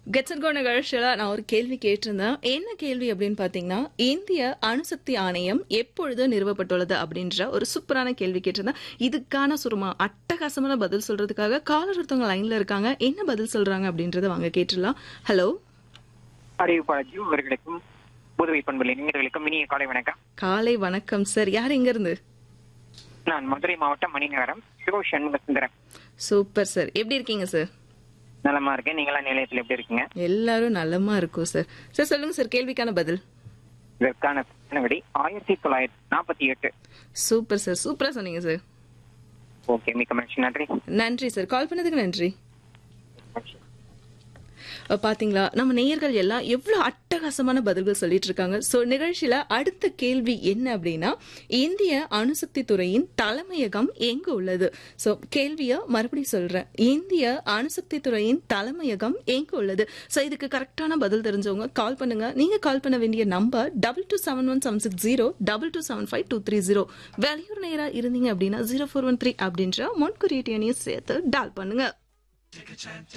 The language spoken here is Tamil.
கெட்சன்கோ நிகழ்ச்சியில் நான் ஒரு கேள்வி கேட்டிருந்தேன் என்ன கேள்வி அப்படின்னு பார்த்தீங்கன்னா இந்திய அணுசக்தி ஆணையம் எப்பொழுது நிறுவப்பட்டுள்ளது அப்படின்ற ஒரு சூப்பரான கேள்வி கேட்டிருந்தேன் இதுக்கான சுருமா அட்டகாசமான பதில் சொல்றதுக்காக காலர் ஒருத்தவங்க லைன்ல இருக்காங்க என்ன பதில் சொல்றாங்க அப்படின்றத வாங்க கேட்டுடலாம் ஹலோ அறிவிப்பாளர் ஜீவ் அவர்களுக்கும் புதுவை பண்புள்ள இளைஞர்களுக்கும் இனிய காலை வணக்கம் காலை வணக்கம் சார் யார் எங்க இருந்து நான் மதுரை மாவட்டம் மணிநகரம் சிவ சண்முக சுந்தரம் சூப்பர் சார் எப்படி இருக்கீங்க சார் நலமா இருக்கேன் நீங்களாம் நிலையத்தில் எப்படி இருக்கீங்க எல்லாரும் நல்லமா இருக்கும் சார் சார் சொல்லுங்க சார் கேள்விக்கான பதில் இதற்கான விடை ஆயிரத்தி தொள்ளாயிரத்தி நாற்பத்தி எட்டு சூப்பர் சார் சூப்பரா சொன்னீங்க சார் ஓகே மிக்க மகிழ்ச்சி நன்றி நன்றி சார் கால் பண்ணதுக்கு நன்றி அஹ் பாத்தீங்களா நம்ம நேயர்கள் எல்லாம் எவ்வளவு அட்டகாசமான பதில்கள் சொல்லிட்டு இருக்காங்க சோ நிகழ்ச்சியில அடுத்த கேள்வி என்ன அப்படின்னா இந்திய அணுசக்தி துறையின் தலைமையகம் எங்க உள்ளது சோ கேள்விய மறுபடியும் சொல்றேன் இந்திய அணுசக்தி துறையின் தலைமையகம் எங்க உள்ளது சோ இதுக்கு கரெக்டான பதில் தெரிஞ்சவங்க கால் பண்ணுங்க நீங்க கால் பண்ண வேண்டிய number double two seven one seven six zero double two seven five two three zero வெளியூர் நேரா இருந்தீங்க அப்படின்னா ஜீரோ ஃபோர் ஒன் த்ரீ அப்படின்ற முன்குறியீட்டு எண்ணையும் சேர்த்து டால் பண்ணுங்க